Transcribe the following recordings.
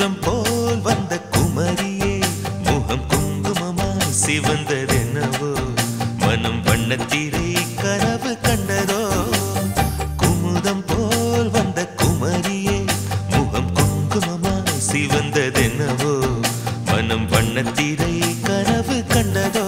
குமுதம் போல் வந்த குமரியே முகம் குங்குமமாய் சிவந்ததென்னவோ மனம் வண்ணத்திரை கனவு கண்டதோ குமுதம் போல் வந்த குமரியே முகம் குங்குமமாய் சிவந்ததென்னவோ மனம் வண்ணத்திரை கனவு கண்டதோ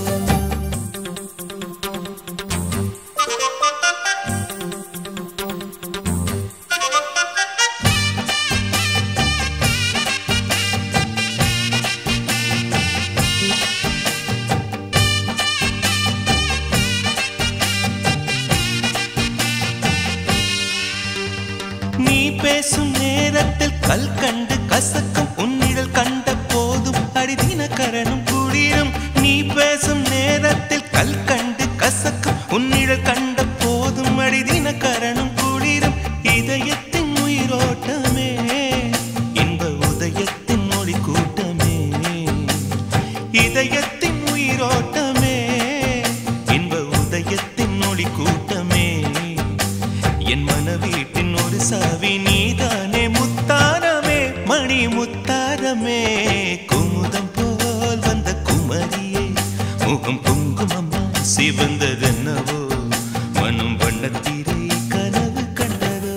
நீ பேசும் நேரத்தில் கல் கண்டு கசக்கும் உன்னிழல் கண்ட போதும் அடிதின கரணும் குளிரும் நீ பேசும் நேரத்தில் கல் கண்டு கசக்கும் உன்னிழல் கண்ட போதும் அடிதின கரணும் குளிரும் இதயத்தின் உயிரோட்டமே இன்ப உதயத்தின் மொழி கூட்டமே இதயத்தின் உயிரோட்டமே இன்ப உதயத்தின் மொழி கூட்டமே என் மனவீட்டின் ஒரு சாவி நீதானே முத்தாரமே மணி முத்தாரமே குமுதம் போல் வந்த குமரியே முகம் குங்குமம்மா சிவந்ததென்னவோ மனம் வண்ணத்திரை கனவு கண்டதோ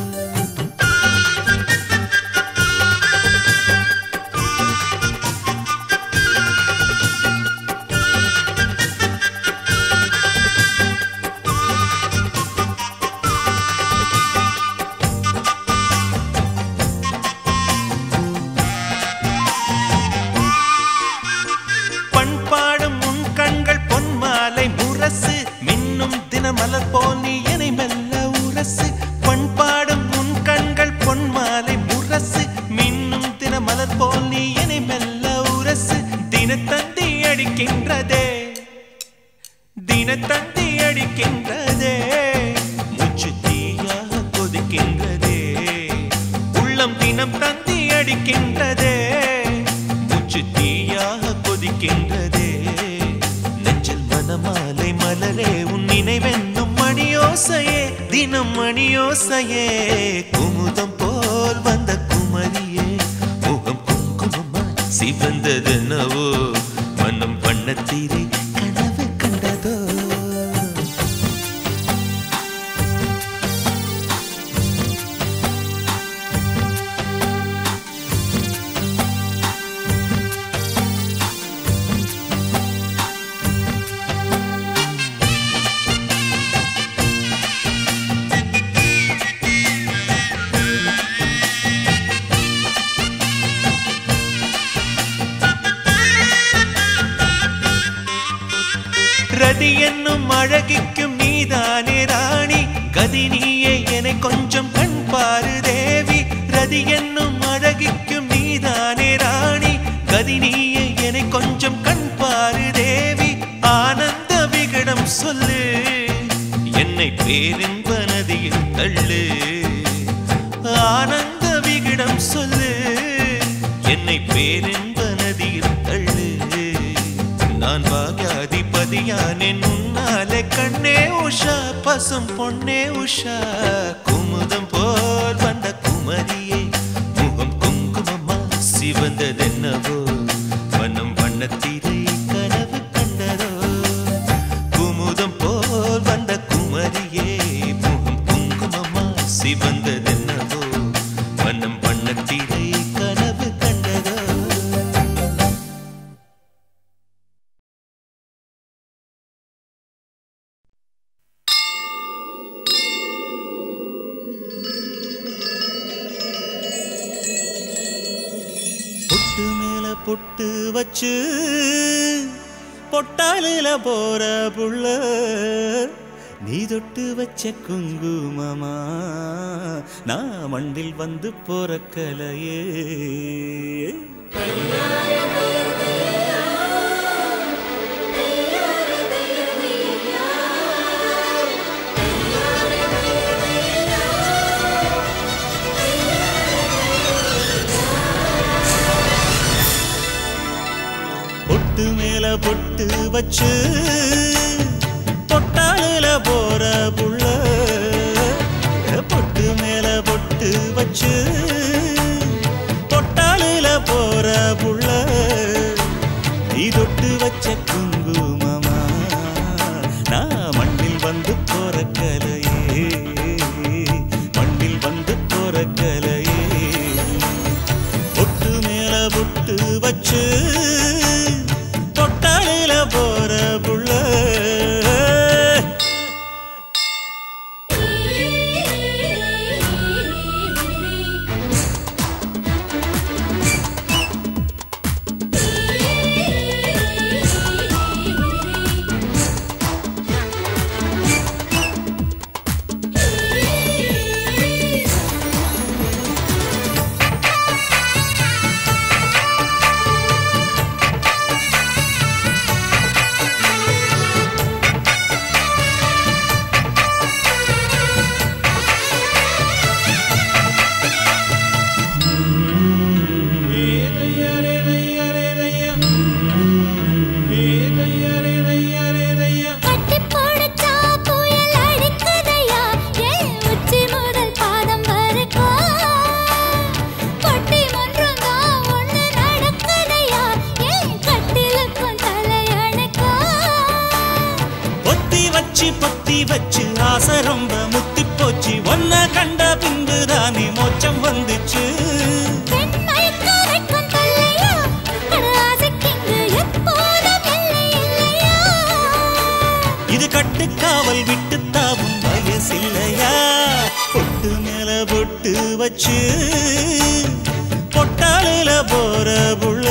பண்பாடும் உன் கண்கள் பொன்மாலை முரசு மின்னும் தினமலர் போல் நீ என்னை மெல்ல உரசு பண்பாடும் உன் கண்கள் பொன்மாலை முரசு மின்னும் தினமலர் போல் நீ என்னை மெல்ல உரசு தினத்தந்தி அடிக்கின்றதே தினத்தந்தி அடிக்கின்றதே மூச்சு தீயாக கொதிக்கின்றதே உள்ளம் தினம் தந்தி அடிக்கின்றதே மூச்சு தீயாக கொதிக்கின்றதே நெஞ்சில் மனமாலை மலரே உன் நினைவென்னும் மணியோசையே தினம் மணியோசையே குமுதம் போல் வந்த குமரியே முகம் குங்குமமா சிவந்ததென்னவோ மனம் வண்ணத்திரை கனவு கண்டதோ ரதி என்னும் அழகிக்கும் நீதானே ராணி கதி நீயே என கொஞ்சம் கண் பாரு தேவி ரதி என்னும் அழகிக்கும் நீதானே ராணி கதி நீயே என கொஞ்சம் கண் பாரு தேவி ஆனந்த விகடம் சொல்லு என்னை பேரின்ப நதியில் தள்ளு ஆனந்த விகடம் சொல்லு என்னை பேரின்ப நதியில் தள்ளு நான் பாக்யாதிபதியானேன் உன்னாலே கண்ணே உஷா பசும் பொன்னே உஷா குமுதம் போல் வந்த குமரியே முகம் குங்குமமா சிவந்ததென்னவோ மனம் வண்ணத்திரை கனவு கண்டதோ குமுதம் போல் வந்த குமரியே முகம் குங்குமமா சிவந்ததென்னவோ மனம் வண்ணத்திரை கனவு கண்டதோ பொட்டு மேல பொட்டு வச்சு பொட்டாலில போற புள்ள நீ தொட்டு வச்ச குங்குமமா நான் மண்டில் வந்து போறக்கலையே பொட்டு மேல பொட்டு வச்சு பொட்டாலில போற புள்ள பொட்டு மேல பொட்டு வச்சு பொட்டா வச்சு தொட்டாளில போற புள்ள கட்டி போடுச்சா புயல் அடிக்குதையா ஏன் உச்சி முதல் பாதம் வரைக்கும் கொட்டி ஒன்றுங்க ஒண்ணு நடக்குதையா ஏன் கட்டிலுக்கும் தலையணைக்கும் பொத்தி வச்சு பொத்தி வச்சு ஆசை ரொம்ப முத்தி போச்சு ஒன்ன கண்ட பின்பு தானே மோச்சம் வந்துச்சு பெண் மயக்க வைக்கும் தொல்லையா அட ஆசைக்கிங்கு எப்போதும் எல்லை இல்லையா இது கட்டுக்காவல் விட்டு தாவும் வயசில்லையா பொட்டு மேல பொட்டு வச்சு பொட்டாளில போற புள்ள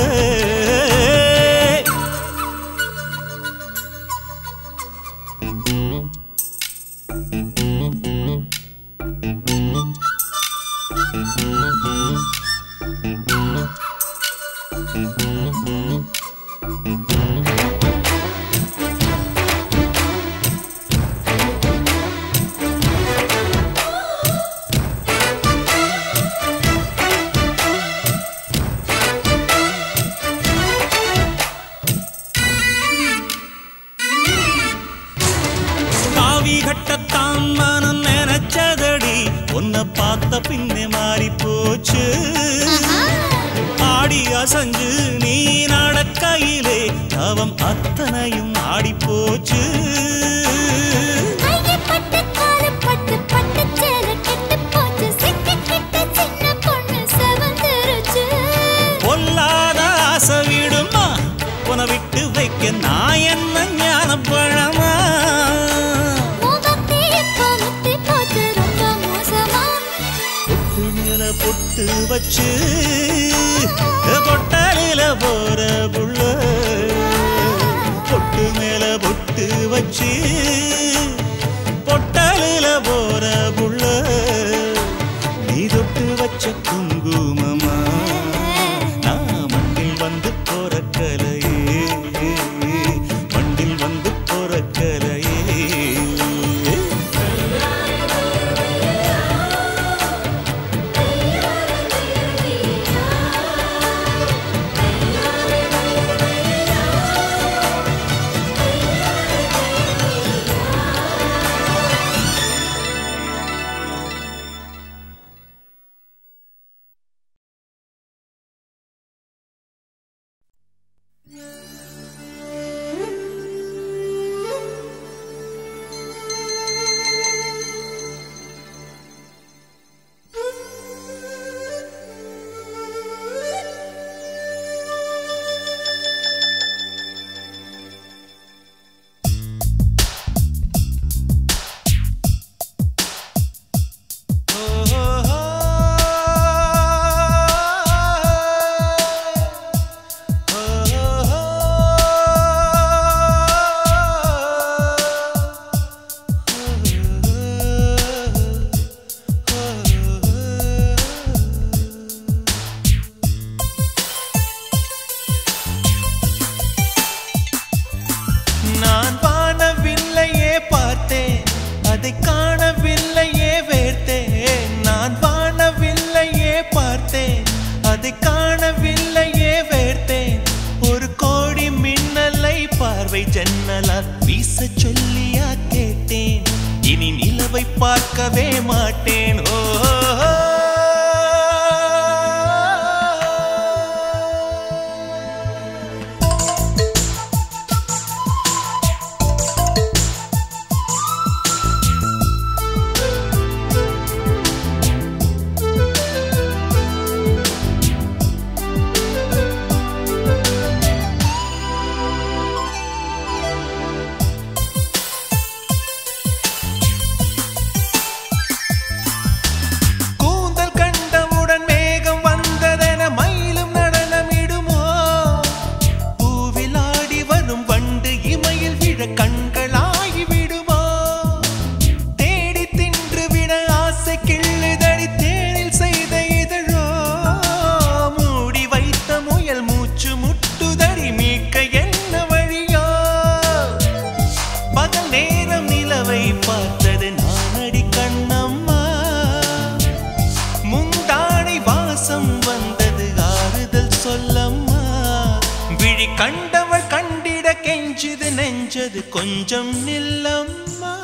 காவி கட்டத்தான் மனம் நினைச்சதடி உன்னை பார்த்த பின்னே மாறி போச்சு ஆடி அசஞ்சு நீ நடக்கையிலே அவம் அத்தனையும் ஆடி போச்சு கையப்பட்டு காலப்பட்டு பட்டு சேல கெட்டு போச்சு சிக்கிக்கிட்ட சின்ன பொண்ணு செவந்துருச்சு பொல்லாத ஆசை விடுமா உன விட்டு வைக்க நான் என்ன ஞான பழமா முகத்தே இப்போ முத்தி போச்சு ரொம்ப மோசமா பொட்டு மேல பொட்டு வச்சு பொட்டாளில போற புள்ள பொட்டு மேல பொட்டு வச்சு பொட்டாளில போற புள்ள நீ தொட்டு வச்ச குங்குமமா நான் மண்ணில் வந்து போற கலையே மண்ணில் வந்து போற கலையே நான் வானவில்லையே பார்த்தேன் அதை காணவில்லையே வேர்த்தேன் நான் வானவில்லையே பார்த்தேன் அதை காணவில்லையே வேர்த்தேன் ஒரு கோடி மின்னலை பார்வை ஜன்னலால் வீச சொல்லியா கேட்டேன் இனி நிலவை பார்க்கவே மாட்டேன் ஓ கண்டவள் கண்டிட கெஞ்சுது நெஞ்சது கொஞ்சம் நில்லம்மா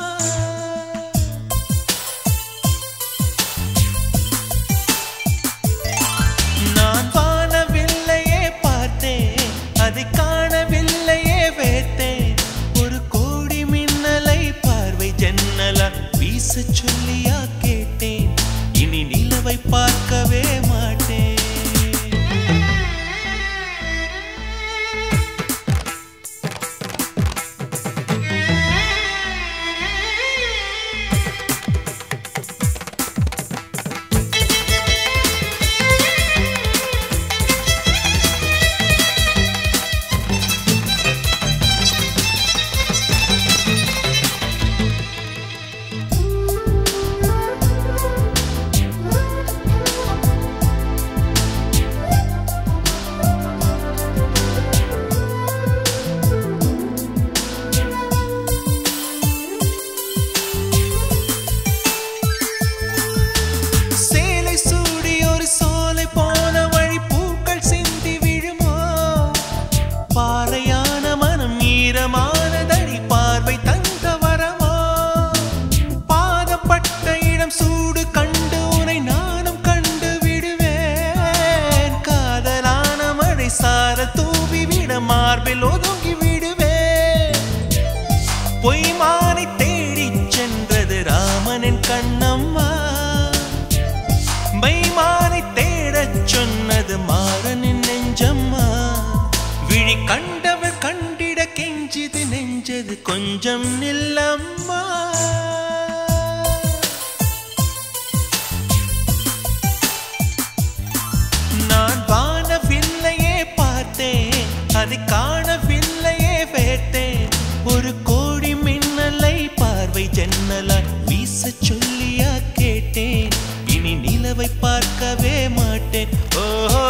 நான் வானவில்லையே பார்த்தேன் அதை காணவில்லையே வேத்தேன் ஒரு கோடி மின்னலை பார்வை ஜன்னலா வீச சொல்லியா கேட்டேன் இனி நிலவை பார்க்கவே மாட்டேன் சேலை சூடி ஒரு சோலை போன வழி பூக்கள் சிந்தி விழுமோ பாறையான மனம் ஈரமானதடி பார்வை தங்க வரமோ பாதப்பட்ட இடம் சூடு கண்டு உனை நானும் கண்டு விடுவேன் காதலான மழை சார தூவி விட மார்பில் ஒதுங்கி விடுவேன் பொய்மானை தேடிச் சென்றது ராமனின் கண்ணம்மா மைமானை தேடச் சொன்னது மாறனின் நெஞ்சம்மா விழி கண்டவள் கண்டிட கெஞ்சிது நெஞ்சது கொஞ்சம் நில்லம்மா நான் வானவில்லையே பார்த்தேன் அதை காணவில்லையே வேட்டேன் ஒரு கோடி மின்னலை பார்வை ஜன்னலாய் வீச சொல்லியா கேட்டேன் இனி நிலவை பார்க்கவே மாட்டேன் ஓஹோ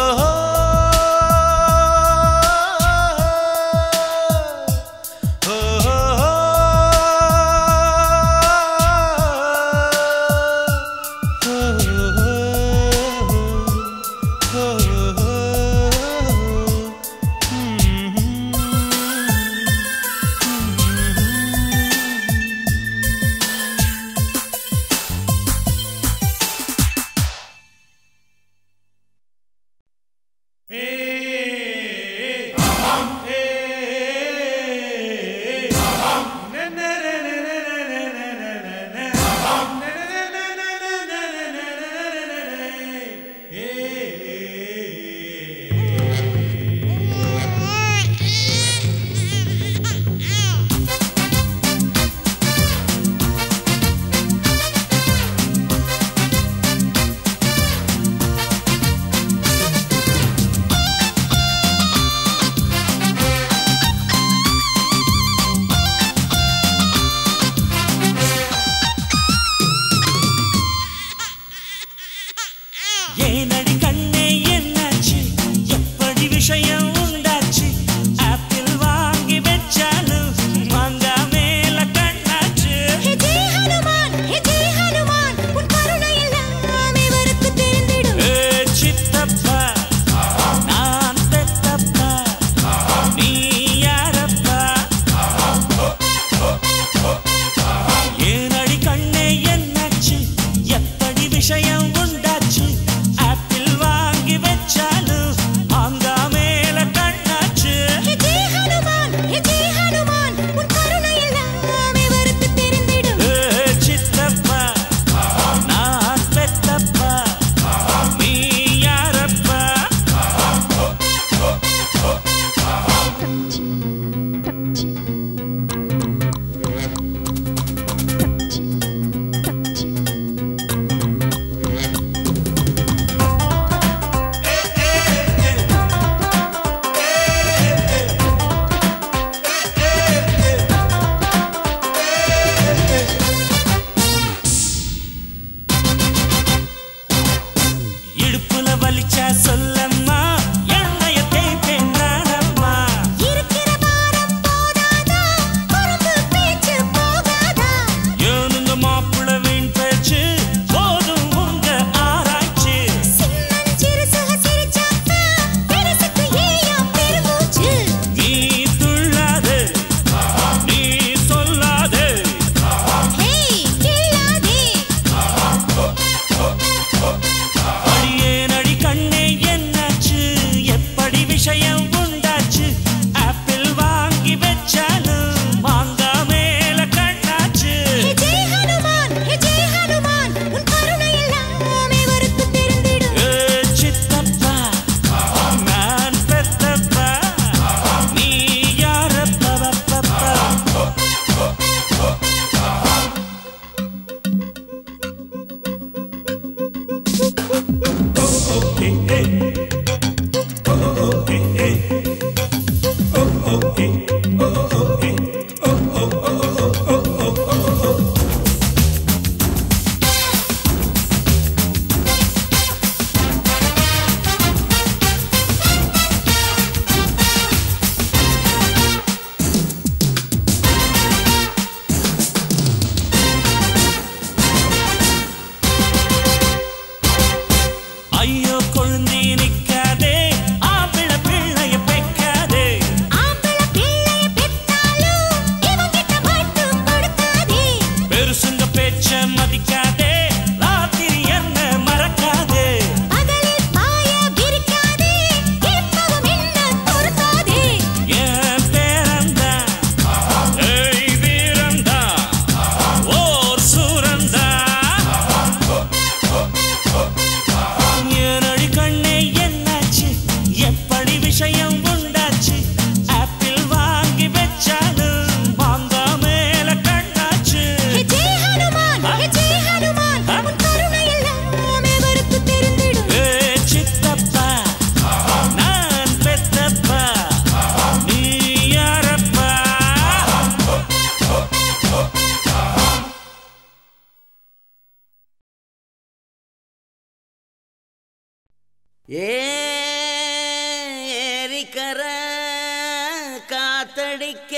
ஏரிக்கர காத்தடிக்க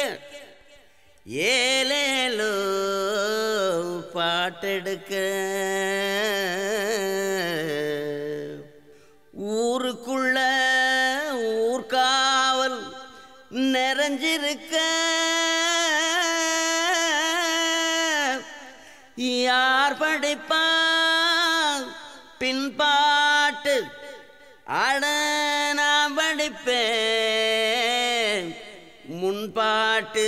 ஏலேலோ பாட்டெடுக்க ஊருக்குள்ள ஊர்காவல் நிறைஞ்சிருக்க யார் படிப்பா பின்பாட்டு அட நான் படிப்பேன் முன்பாட்டு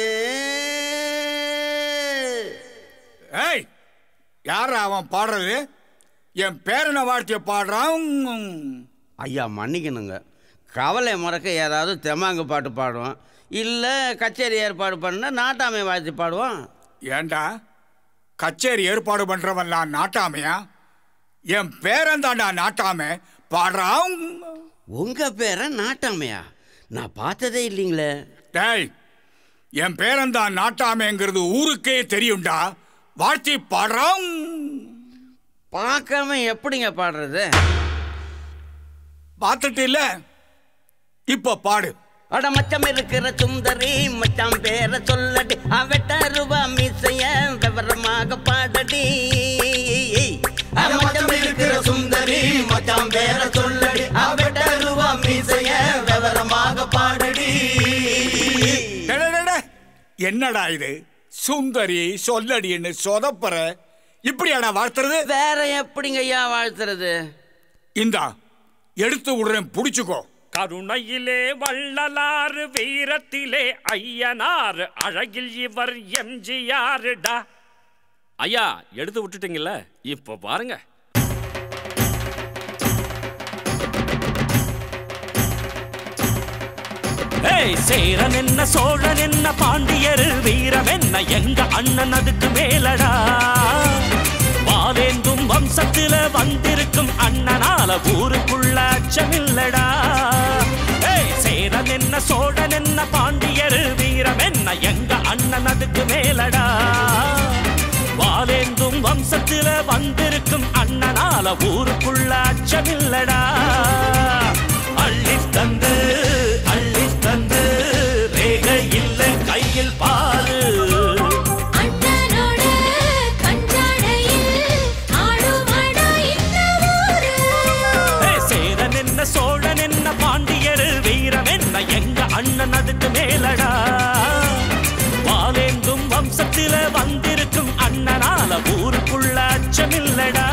ஏய் யார் அவன் பாடுறது என் பேரனை வாழ்த்திய பாடுறான் ஐயா மன்னிக்கணுங்க கவலை மறக்க ஏதாவது தெமாங்கு பாட்டு பாடுவான் இல்லை கச்சேரி ஏற்பாடு பண்ண நாட்டாமை வாழ்த்து பாடுவான் ஏண்டா கச்சேரி ஏற்பாடு பண்றவன் நான் நாட்டாமையா என் பேரன் தாண்டா நாட்டாம பாடுறான் உங்க பேரை நாட்டாமையா நான் பார்த்ததே இல்லைங்களே டேய் என் பேரன் தான் நாட்டாமைங்கிறது ஊருக்கே தெரியும்டா வாழ்த்தி பாடுறான் பார்க்காம எப்படிங்க பாடுறது பார்த்துட்டு இல்ல இப்ப பாடு அட மச்சம் இருக்கிற சுந்தரி மச்சான் பேர சொல்லடி அவட்ட ரூபா மீசைய விவரமாக பாடடி அட மச்சம் இருக்கிற சுந்தரி மச்சான் பேர சொல்லடி அவட்ட ரூபா மீசைய விவரமாக பாடடி டே, டே, டே, டே. என்னடா இது சுந்தரி சொல்லடின்னு சொதப்புற இப்படியாடா வாழ்த்துறது வேற எப்படிங்க ஐயா வாழ்த்துறது இந்தா எடுத்து விடுறேன் புடிச்சுக்கோ கருணையிலே வள்ளலாறு வீரத்திலே ஐயனார் அழகில் இவர் எம்ஜிஆருடா ஐயா எடுத்து விட்டுட்டீங்கல்ல இப்ப பாருங்க ஏய் சேரன் என்ன சோழன் என்ன பாண்டியர் வீரம் என்ன எங்க அண்ணன் அதுக்கு மேலடா வாவேந்தும் வம்சத்தில வந்திருக்கும் அண்ணனால ஊருக்குள்ள அச்சமில்லடா ஏய் சேரன் என்ன சோழன் என்ன பாண்டியர் வீரம் என்ன எங்க அண்ணன் அதுக்கு மேலடா வாவேந்தும் வம்சத்தில வந்திருக்கும் அண்ணனால ஊருக்குள்ள அச்சமில்லடா அள்ளி தந்து அள்ளி தந்து ரேக இல்ல கையில் பாரு அண்ணனோட கஞ்சாடையில் ஆடுமடா இந்த ஊரு ஏய், சேரன் என்ன சோழன் என்ன பாண்டியர் வீரம் என்ன எங்க அண்ணன் அதுக்கு மேலடா வாலேந்தும் வம்சத்தில வந்திருக்கும் அண்ணனால ஊருக்குள்ள அச்சமில்லடா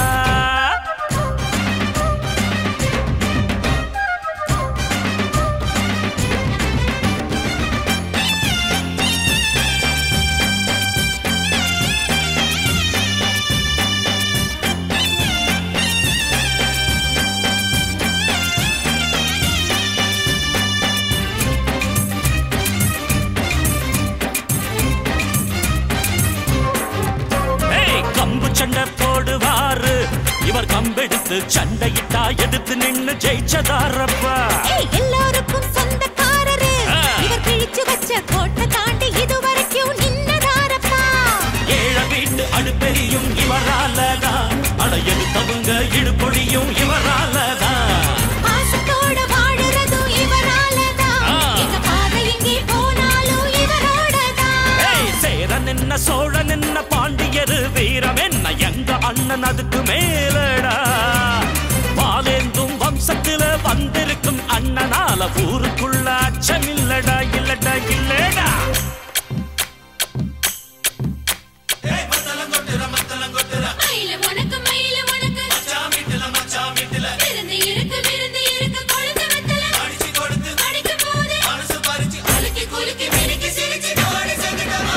ஏய் கம்பு சண்டை போடுவாரு இவர் கம்பெடுத்து சண்டையிட்டா எடுத்து நின்னு ஜெயிச்சதாரப்பா ஏய், எல்லாருக்கும் சொந்தக்காரரு ஆ. இவர் கிழிச்சு வச்ச கோட்டை தாண்டி இதுவரைக்கும் நின்னதாரப்பா ஏழ வீட்டு அடுப்பெரியும் இவராலதான் அட எடுத்தவங்க இடுப்பொழியும் இவராலதான் பாசத்தோட வாழுறதும் இவராலதான் ஆ. எங்க பாதை எங்கே போனாலும் இவரோடதான் ஏய் சேரன் என்ன சோழன் என்ன பாண்டியர் வீரம் என்ன எங்க அண்ணன் அதுக்கு மேலடா பாலேந்தும் வம்சத்தில வந்திருக்கும் அண்ணனால ஊருக்குள்ள அச்சமில்லடா இல்லடா இல்லடா மயில உனக்கு மயில உனக்கு விருந்து இருக்கு விருந்து இருக்கு கொழுந்து வெத்தல அடிக்கும் போது குலுக்கி குலுக்கி மினுக்கி சிரிச்சு தோடி செஞ்சுட்டமா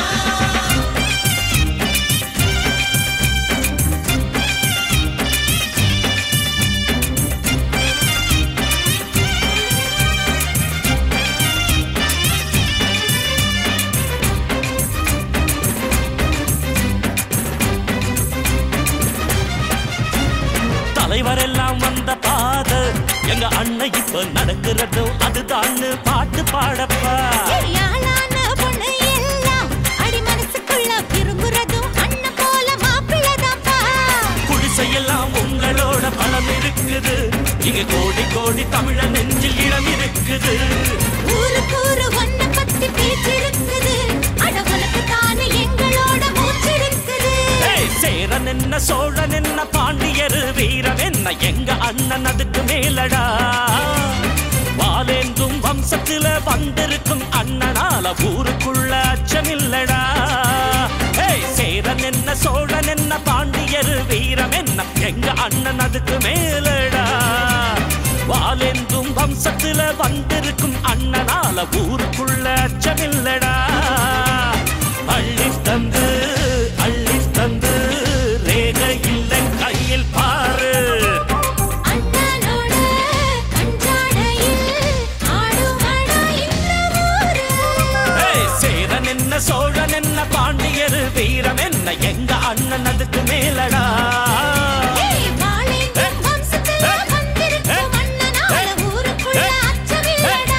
தலைவர் எல்லாம் வந்த பாத எங்க அண்ணன் இப்ப நடக்கிறதும் அதுதான்னு பாட்டு பாடப்பா யாழான பொண்ணு எல்லாம் அடி மனசுக்குள்ள விரும்புறதும் அண்ணன் போல மாப்பிள்ளதாப்பா குடிசையெல்லாம் உங்களோட பலம் இருக்குது இங்க கோடி கோடி தமிழ நெஞ்சில் இடம் இருக்குது ஊருக்கு ஊரு ஒன்ன பத்தி பேச்சிருக்குது அடவனுக்கு தானே எங்களோட மூச்சிருக்குது ஏய், சேரன் என்ன சோழன் என்ன பாண்டியர் வீரன் என்ன எங்க அண்ணன் அதுக்கு மேலடா வாலேந்தும் வம்சத்துல வந்திருக்கும் அண்ணனால ஊருக்குள்ள அச்சமில்லடா ஏய், சேரன் என்ன சோழன் என்ன பாண்டியர் வீரம் என்ன எங்க அண்ணன் அதுக்கு மேலடா வாலேந்தும் வம்சத்துல வந்திருக்கும் அண்ணனால ஊருக்குள்ள அச்சமில்லடா அள்ளி தந்து அள்ளி தந்து ரேக இல்லை கையில் பாரு அண்ணனோட கஞ்சாடையில் ஆடுமடா இந்த ஊரு ஏய், சேரன் என்ன சோழன் என்ன பாண்டியர் வீரம் என்ன எங்க அண்ணன் அதுக்கு மேலடா ஏய், வாழேந்தும் வம்சத்துல வந்திருக்கும் அண்ணனால ஊருக்குள்ள அச்சமில்லடா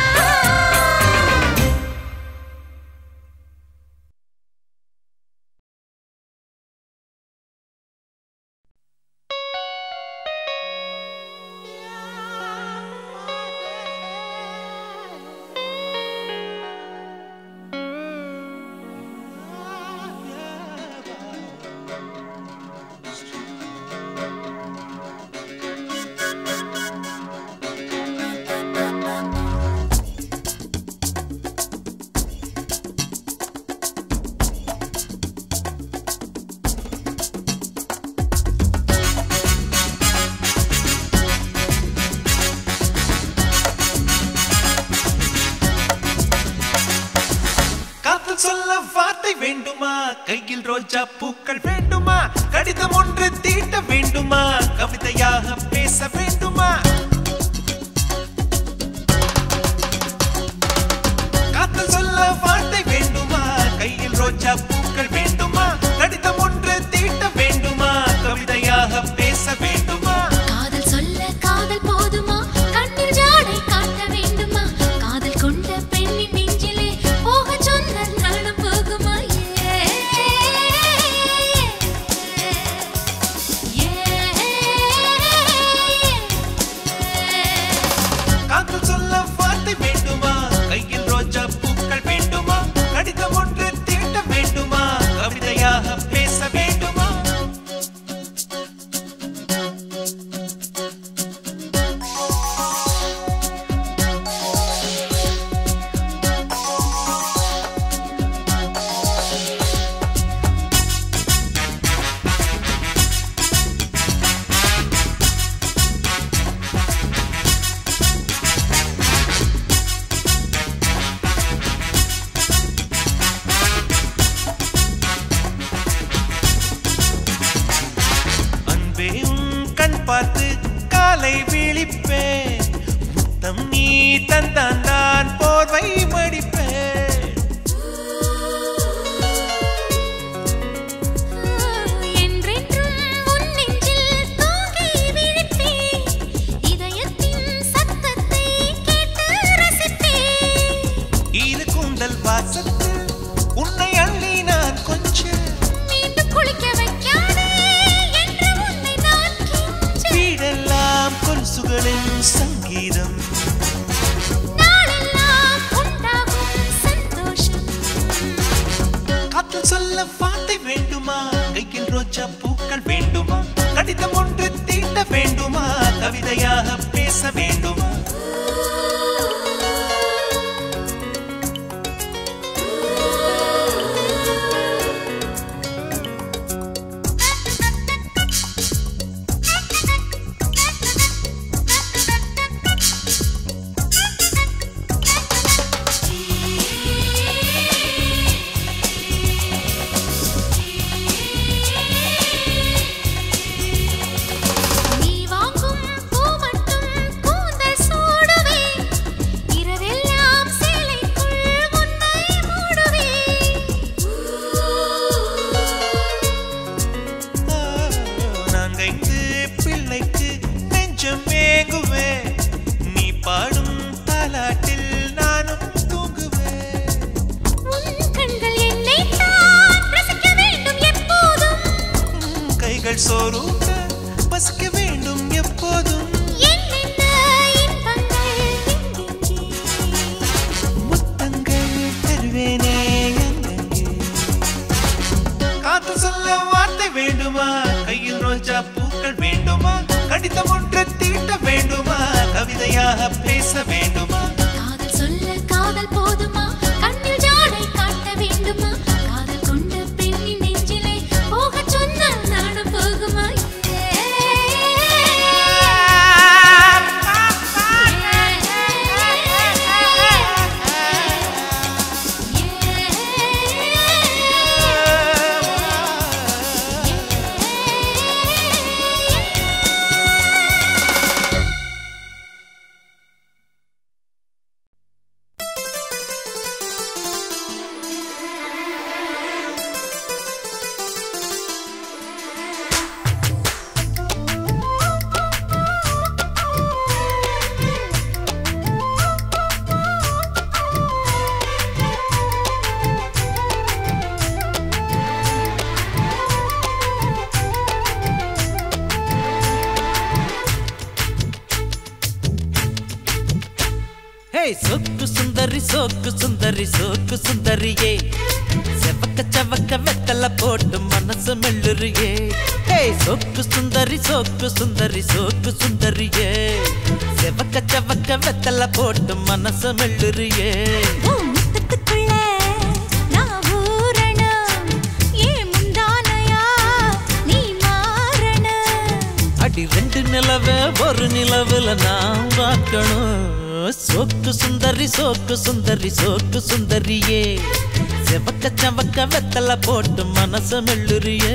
காதல் சொல்ல வார்த்தை வேண்டுமா கையில் ரோஜா பூக்கள் வேண்டுமா கடிதம் ஒன்று தீட்ட வேண்டுமா கவிதையாக பேச வேண்டுமா காதல் சொல்ல வார்த்தை வேண்டுமா கையில் ரோஜா பூக்கள் வேண்டுமா கடிதம் ஒன்று தீட்ட வேண்டுமா கவிதையாக பேச வேண்டுமா காதல் சொல்ல காதல் போதுமா கண்ணில் ஜாடை காட்ட வேண்டுமா காதல் கொண்ட பெண்ணின் நெஞ்சிலே போக சொன்ன நாளும் போகுமா ஏ, ஏ. காதல் சொல்ல வார்த்தை வேண்டுமா கையில் ரோஜா பூக்கள் வேண்டுமா கடிதம் ஒன்று தீட்ட வேண்டுமா கவிதையாக பேச வேண்டுமா அன்பே உன் கண் பார்த்து காலை விழிப்பேன் முத்தம் நீ தந்தான் நான் போர்வை மடிப்பேன் என்றென்றும் உன் நெஞ்சில் தூங்கி விழித்தேன். இதயத்தின் சத்தத்தை கேட்டு ரசித்தேன். இரு கூந்தல் வாசத்து உன்னை அள்ளி நான் கொஞ்சம் மீண்டும் குளிக்க வைக்காதே என்று உன்னை நான் கெஞ்ச. வீடெல்லாம் கொலுசுகளின் சங்கீதம் நாளெல்லாம் உண்டாகும் சந்தோஷம். காதல் சொல்ல வார்த்தை வேண்டுமா கையில் ரோஜா பூக்கள் வேண்டுமா கடிதம் ஒன்று தீட்ட வேண்டுமா கவிதையாக பேச வேண்டுமா ஆ காதலாக பேச வேண்டுமா காதல் சொல்ல காதல் போதுமா கண்ணில் ஜாடை காட்ட வேண்டுமா காதல் கொண்ட பெண்ணின் நெஞ்சிலே போகச் சொன்னால் நானும் போகுமா ஹே சொக்கு சுந்தரி சோக்கு சுந்தரி சோக்கு சுந்தரியே செவக்க செவக்க வெத்தல போட்டு மனசு மெல்லுறியே ஹே சொக்கு சுந்தரி சோக்கு சுந்தரி சோக்கு சுந்தரியே செவக்க செவக்க வெத்தல போட்டு மனசு மெல்லுறியே உன் முத்தத்துக்குள்ள நான் ஊறணும். ஏன் முந்தானையா நீ மாறணும். அடி ரெண்டு நிலவ ஒரு நிலவுல நான் பார்க்கணும் சோக்கு சுந்தரி சோக்கு சுந்தரி சோக்கு சுந்தரியே செவக்க செவக்க வெத்தல போட்டு மனச மெல்லுறியே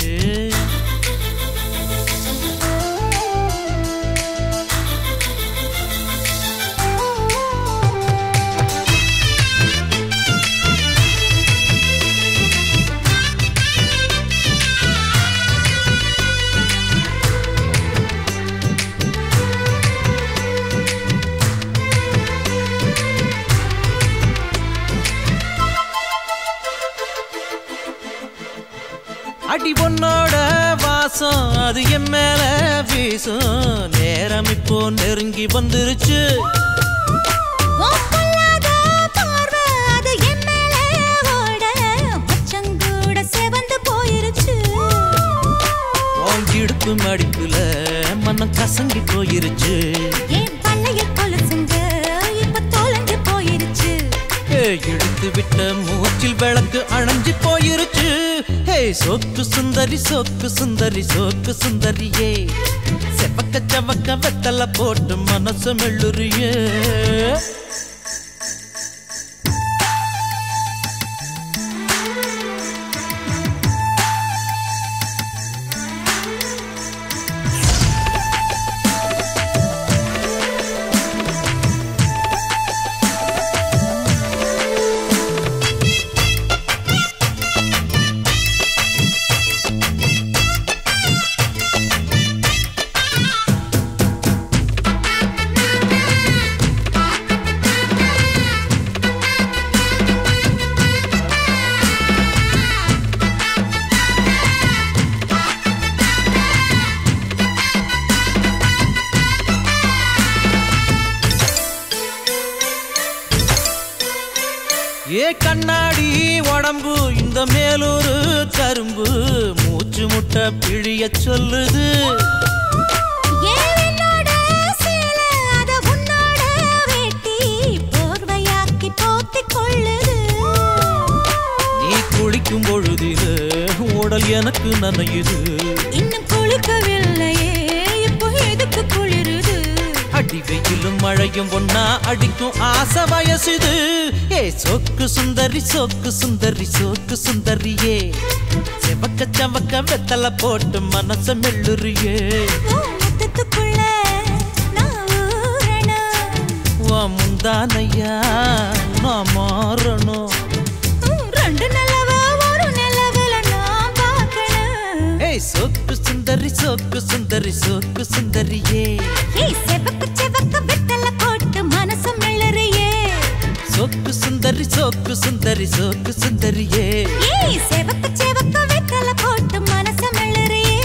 அடி பொண்ணோட வாசம் அது என் மேல வீசும் நேரம் இப்போ நெருங்கி வந்துருச்சு உன் பொல்லாத பார்வை அது என் மேலே ஓட. மச்சங்கூட செவந்து போயிருச்சு வாங்கிடுப்பு மடிப்புல மனம் கசங்கி போயிருச்சு என் பல்லைய கொலுசுங்க இப்ப தொலைஞ்சு போயிருச்சு ஏ, இழுத்து விட்ட மூச்சில் விளக்கு அணைஞ்சு போயிருச்சு ஹே சோக்கு சுந்தரி சோக்கு சுந்தரி சோக்கு சுந்தரியே செவக்க செவக்க வெத்தல போட்டு மனசு மெல்லுறியே ஏ கண்ணாடி உடம்பு இந்த மேலூரு கரும்பு மூச்சு முட்டை பிழிய சொல்லுது ஏன் என்னோட சேலை அத உன்னோட வேட்டி போர்வையாக்கி போத்திக் கொள்ளுது நீ குளிக்கும் பொழுதிலே உடல் எனக்கு நனையுது இன்னும் குளிக்கவில்லையே இப்போ எதுக்கு குளிருது அடி வெயிலும் மழையும் ஒன்னா அடிக்கும் ஆசை வயசுது ஏ சோக்கு சுந்தரி சோக்கு சுந்தரி சோக்கு சுந்தரியே செவக்க செவக்க வெத்தல போட்டு மனச மெல்லுறியே உன் முத்தத்துக்குள்ள நான் ஊறணும். வா முந்தானையா நான் மாறணும் உம், ரெண்டு நிலவ ஒரு நிலவுல நான் பார்க்கணும். ஏய் சோக்கு சுந்தரி சோக்கு சுந்தரி சோக்கு சுந்தரியே ஏய், செவக்கு செவக்கு வெத்தல போட்டு மனசு மெல்லறியே சோக்கு சுந்தரி சோக்கு சுந்தரி சோக்கு சுந்தரியே ஏய் செவக்கு செவக்கு வெத்தல போட்டு மனசு மெல்லறியே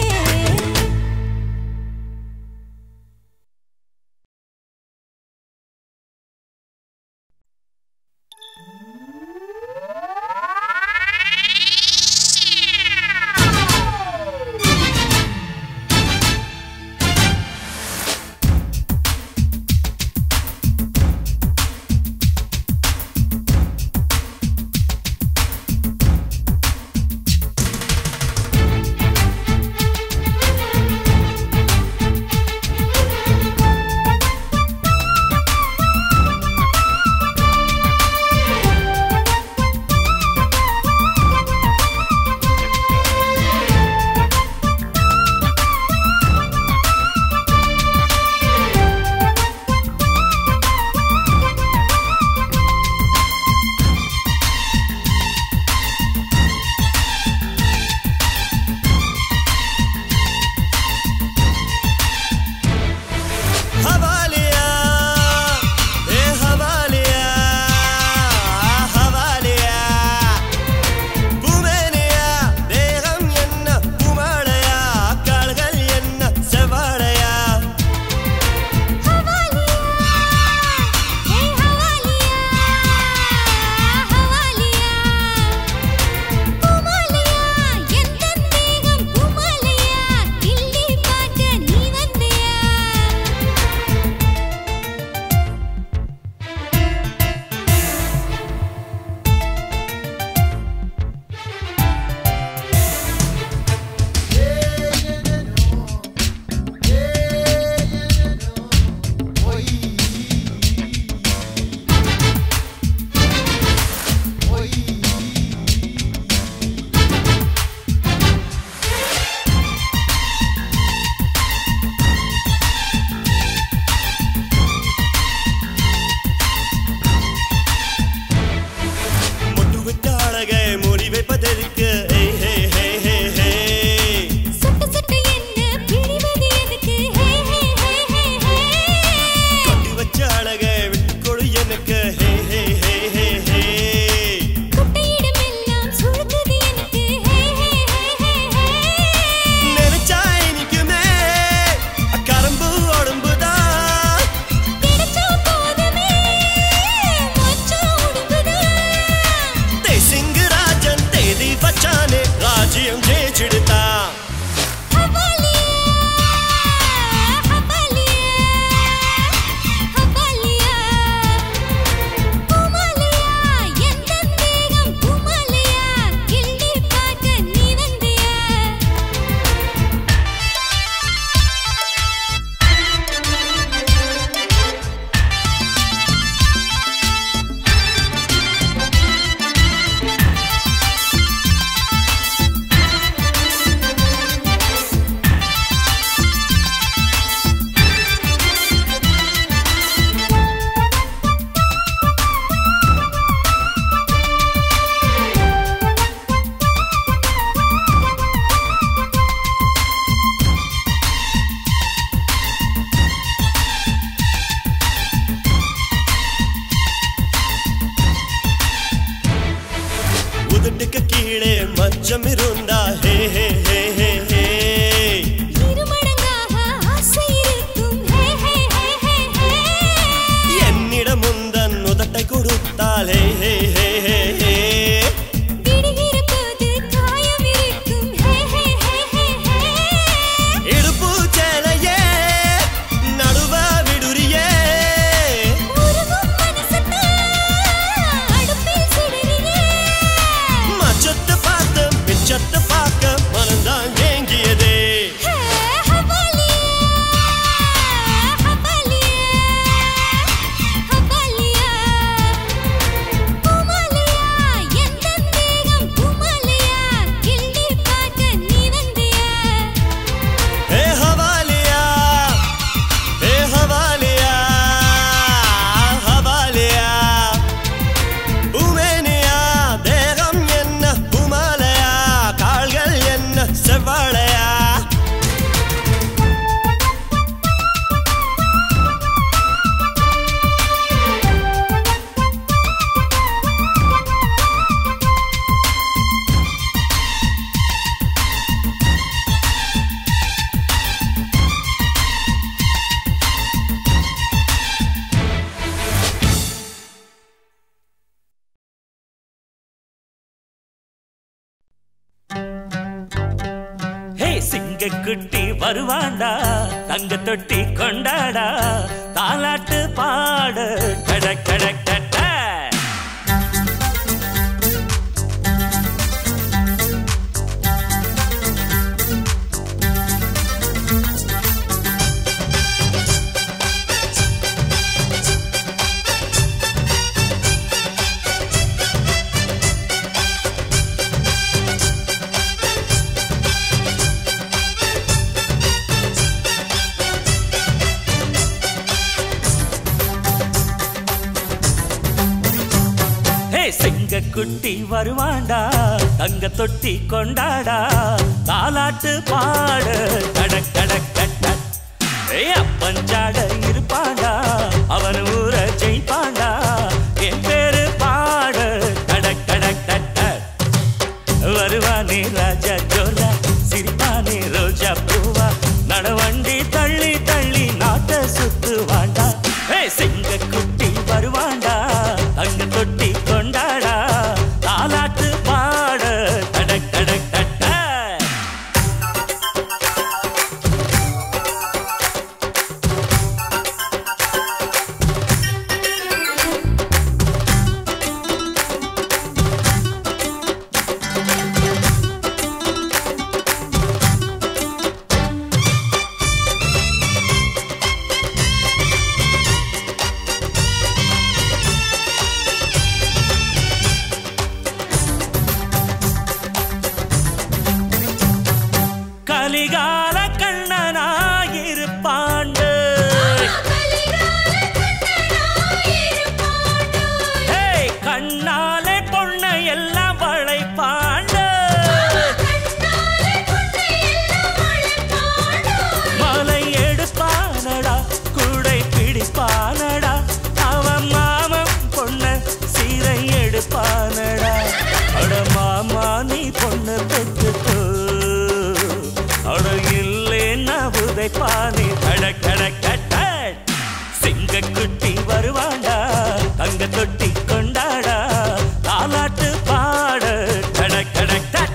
கீழே மச்சம் இருந்தா ஹே ஹே ஹே ஹே ஹே இருமடங்காக ஆசை இருக்கும் ஹே ஹே ஹே ஹே ஹே என்னிடம் முந்தன் உதட்டை கொடுத்தால் ஹே ஹே ஹே ஹே ஹே விடுகிற போது காயம் இருக்கும் ஹே ஹே ஹே ஹே ஹே இடுப்பு சேலையே நடுவ விடுறியே உருகும் மனசத்தான் அடுப்பில் சுடுறியே மச்சத்தை பார்த்த பிச்சத்தை பார்க்க மனந்தான் ஏங்கியதே ஹே ஹவாலியா ஹவாலியா ஹவாலியா குமாலியா எந்தன் தேகம் குமாலியா கிள்ளி பார்க்க நீ வந்தியா ஹே ஹவாலியா ஹே ஹவாலியா ஹவாலியா உமேனியா தேகம் என்ன குமாலையா கால்கள் என்ன செவ்வாழையா ஹே சிங்கக்குட்டி வருவாண்டா தங்க தொட்டி கொண்டாடா தாலாட்டு பாடு கட கட கட ஹே சிங்கக்குட்டி வருவாண்டா தங்க தொட்டி கொண்டாடா தாலாட்டு பாடு கட கட கட ஏ அப்பஞ்சாட இருப்பாண்டா அவன் ஊர ஜெயிப்பாண்டா என் பேரு பாடு கட கட கட வருவானே ராஜா ஜோரா சிரிப்பானே ரோஜா பூவா நடவண்டி தள்ளி தள்ளி நாட்ட சுத்துவாண்டா ஏ சிங்க குட்டி வருவாண்டா தங்க தொட்டி கொண்டாடா தாலாட்டு பாட கடக் கடக் தட்ட கலிகால கண்ணனாயிருப்பாண்டு ஹே கண்ணாலே பொண்ணை எல்லாம் வளைப்பாண்டு மலை எடுப்பானடா குடை பிடிப்பானடா அவன் மாமன் பொண்ண சீரை எடுப்பானடா அட மாமா நீ பொண்ணு பெற்றுக்கோ அட இல்லேன்னா உதைப்பானே கட கட கட்ட சிங்கக்குட்டி வருவாண்டா தங்க தொட்டி கொண்டாடா தாலாட்டு பாட கட கட கட்ட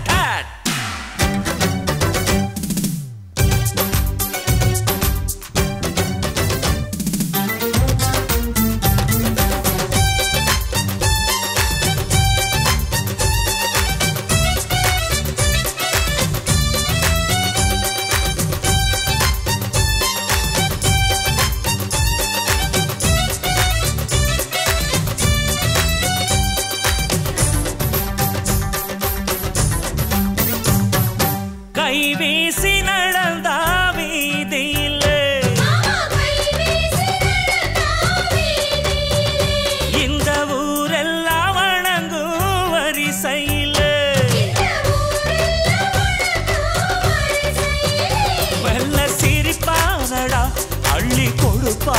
கை வீசி நடந்தா வீதியிலே இந்த ஊரெல்லாம் வணங்கும் வரிசையிலே மெல்ல சிரிப்பானடா அள்ளி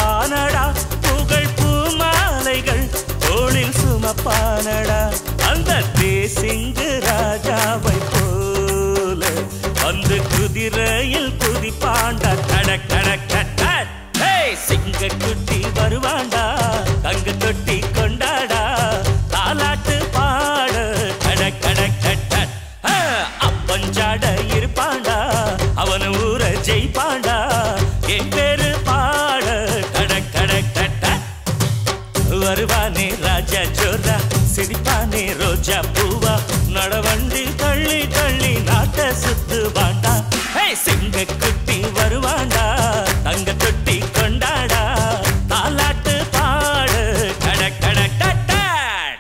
கொடுப்பானடா புகழ் பூமாலைகள் தோளில் சுமப்பானடா அந்த தேசிங்கு ராஜாவை போல வந்து குதிரையில் குதிப்பாண்டா கடக் கடக் கடக் ஹேய் சிங்க குட்டி வருவாண்டா தங்க தொட்டி கொண்டாடா தாலாட்டு பாட கடக் கடக் கடக் அப்பஞ்சாட இருப்பாண்டா அவன ஊர ஜெயிப்பாண்டா என் பேரு பாட கடக் கடக் கடக் வருவானே ராஜா ஜோரா சிரிப்பானே ரோஜா பூவா நடவண்டி தள்ளி தள்ளி நாட்ட சுத்து வாண்டா சிங்க குட்டி வருவாண்டா தங்க தொட்டி கொண்டாடா தாலாட்டு பாடு கடக் கடக் டட்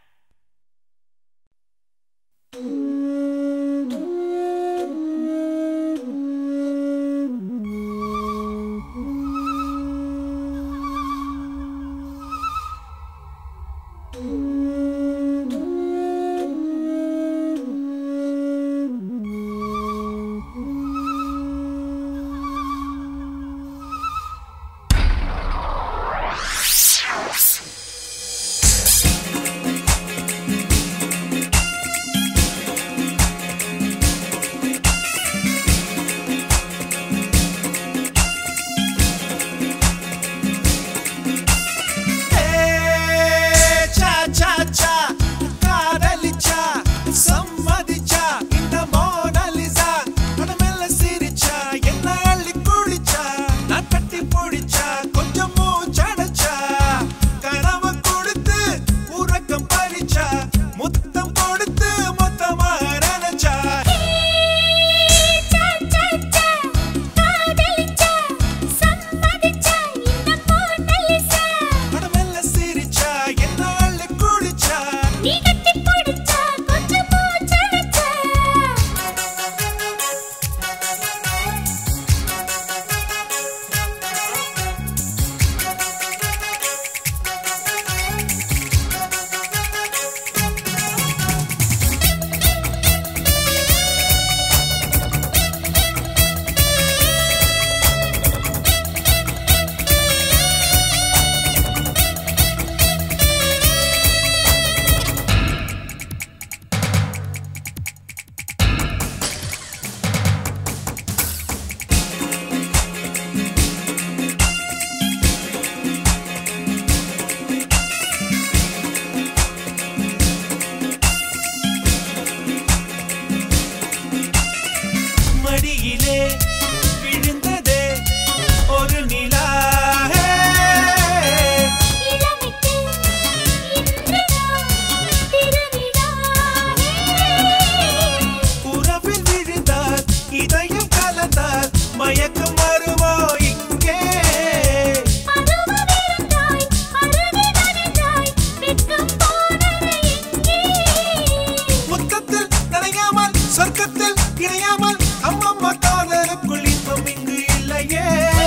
சா சா சா காதலிச்சா சம்மதிச்சா இந்த மோனலிசா மனமெல்ல சிரிச்சா என்ன அள்ளி குளிச்சா நான் கட்டி பிடிச்சா கொஞ்சம் மூச்சடைச்சா கனவு கொடுத்து உறக்கம் பறிச்சா முத்தம் கொடுத்து மொத்தமா நினைச்சா மனமெல்ல சிரிச்சா என்ன அள்ளி குளிச்சா மடியிலே விழுந்ததே ஒரு நிலா உறவில் விழுந்தார் இதயம் கலந்தார் மயக்கம் வருமோ இங்கே முத்தத்தில் நனையாமல் சொர்க்கத்தில் இணையாமல் அம்மம்மா காதலுக்குள் இன்பம் இங்கு இல்லையே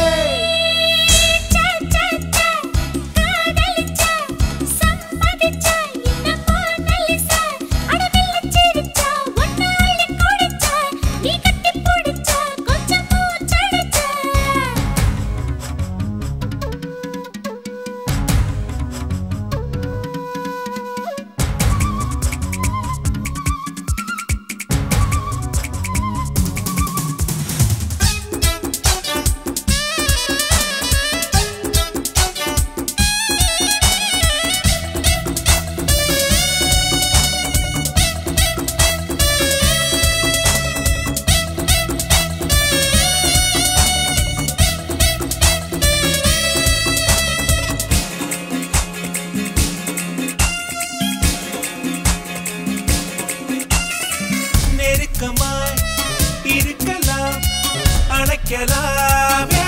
நெருக்கமாய் இருக்கலாம் அணைக்கலாமே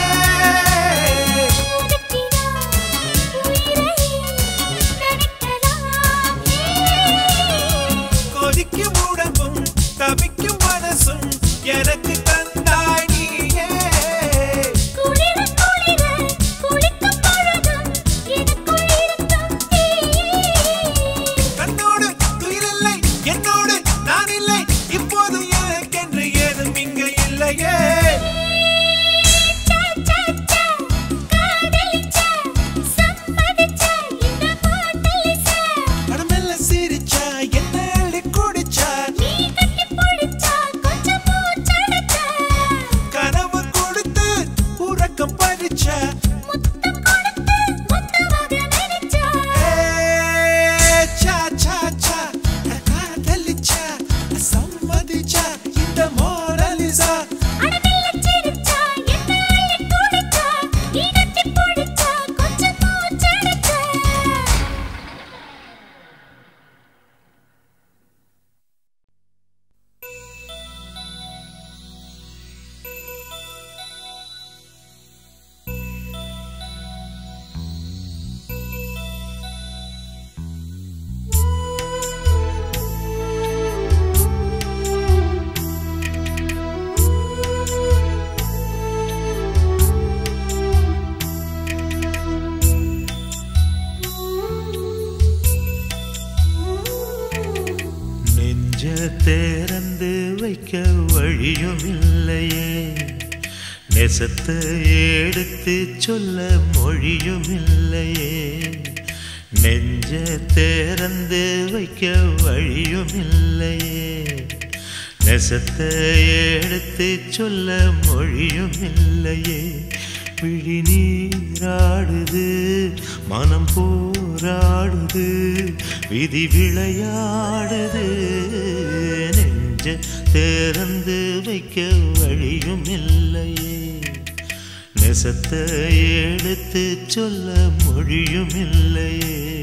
கொதிக்கும் உடம்பும் தவிக்கும் மனசும் எனக்கு தந்தாய் நீயே கண்ணோடு துயிலில்லை என்னோடு நான் இல்லை இப்போது எனக்கென்று ஏதும் இங்கு இல்லையே திறந்து வைக்க வழியும் இல்லையே நெசத்தை எடுத்து சொல்ல மொழியும் இல்லையே நெஞ்ச திறந்து வைக்க வழியும் இல்லையே நெசத்தை எடுத்து சொல்ல மொழியும் இல்லையே விழி நீராடுது மனம் போராடுது விதி விளையாடுது நெஞ்ச திறந்து வைக்க வழியும் இல்லையே நெசத்தை எடுத்து சொல்ல மொழியும் இல்லையே